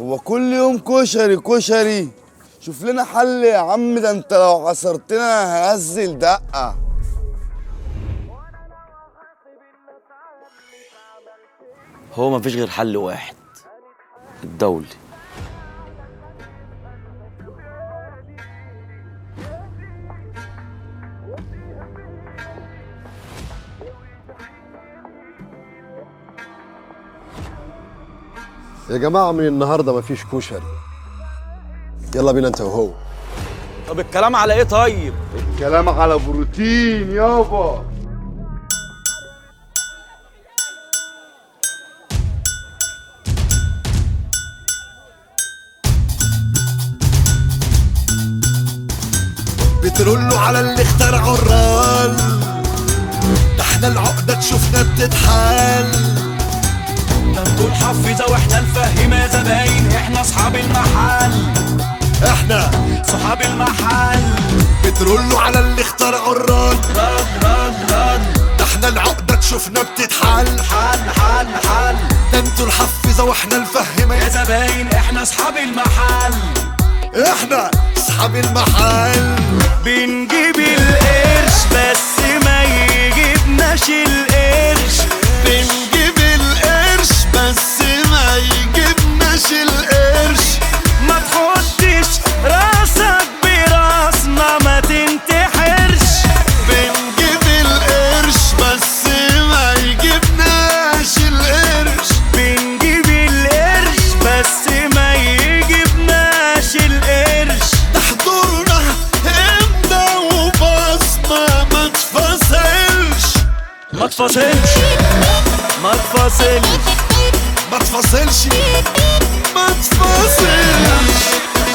هو كل يوم كشري كشري شوف لنا حل يا عم ده انت لو عصرتنا هنزل دقة هو مفيش غير حل واحد الدولي يا جماعة من النهاردة مفيش كشري يلا بينا انت وهو طب الكلام على ايه طيب كلام على بروتين يابا بترولوا على اللي اخترعوا الرال ده احنا العقدة تشوفنا بتتحال انتوا الحفيظة واحنا الفهيمة يا زباين احنا اصحاب المحل احنا صحاب المحل بترولوا على اللي اخترعوا الرال رد رد رد ده احنا العقدة تشوفنا بتتحال حل حل حل ده انتوا الحفيظة واحنا يا الفهيمة زباين احنا اصحاب المحل احنا اصحاب المحل بنجيب القرش بس ما يجيبناش القرش بنجيب القرش بس ما يجيبناش القرش ما تحطش راسك براسنا ما تنتحرش بنجيب القرش بس ما يجيبناش القرش بنجيب القرش بس ما يجيبناش القرش تحضرنا امتى وبصمة ما تفصلش ما تفاصلش ما تفاصلش ما تفصلش ما تفصلش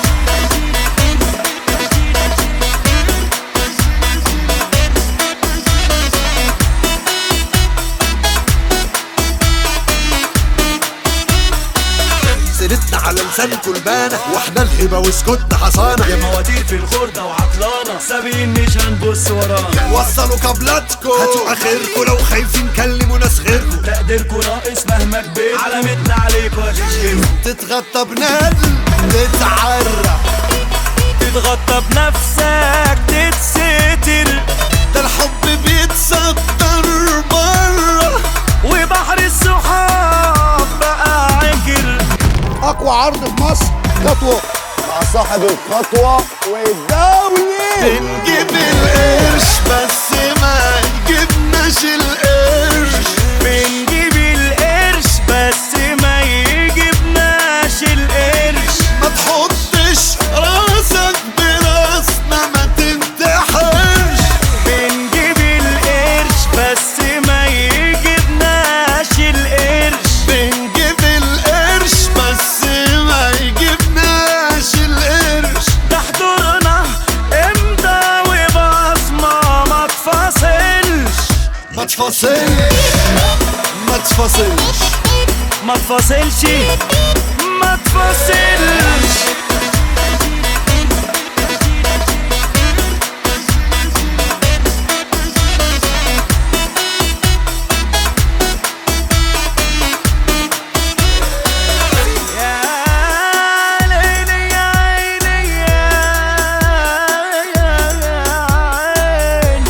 سيرتنا على لسانكوا البانة واحنا الهبة وسكت حصانة يا مواتير في الخردة وعطلانة سابقين مش هنبص ورانا وصلوا كابلاتكو هاتوا اخركوا لو خايفين كلموا ناس غيركوا تقديركوا ناقص مهما كبرت علامتنا عليكوا هتشهروا تتغطى بنادل تتعرى تتغطى بنفسك تتستر ده الحب بيتصدر بره وبحر الصحاب بقى عكر أقوى عرض في مصر خطوة مع صاحب الخطوة والدولي بنجيب القرش بس ما جبناش القرش بنجيب القرش بس ما يجيبناش القرش ما تحطش راسك براسنا ما تنتحرش بنجيب القرش بس ما يجيبناش القرش بنجيب القرش بس ما يجيبناش القرش تحضرنا امتى وبصمة ما تفاصلش ما تفصلش ما تفصلش ما تفاصلش ما تفاصلش يا ليلي يا عيني يا عيني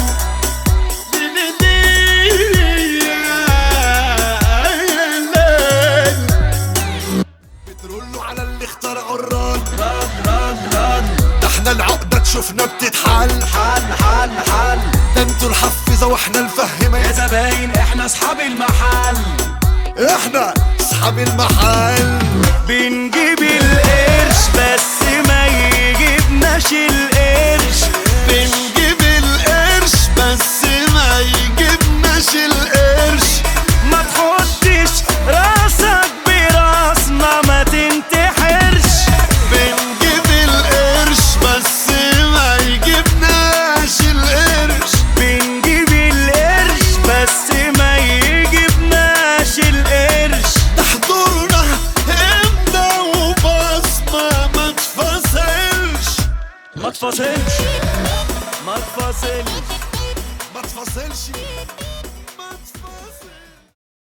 بترولوا على اللي اخترعوا الراد رد رد رد ده احنا العقدة تشوفنا بتتحل حل حل حل ده انتوا الحفيظة واحنا يا الفهمة زباين احنا اصحاب المحل احنا اصحاب المحل بنجيب القرش بس ما يجيبناش القرش بنجيب القرش بس ما يجيبناش القرش ما تحطش راسك براسنا ما تنتحرش بنجيب القرش بس ما يجيبناش القرش بنجيب القرش بس ما يجيبناش القرش تحضرنا امتى وبصمة ما تفصلش ما تفاصلش ما تفاصلش ما تفصلش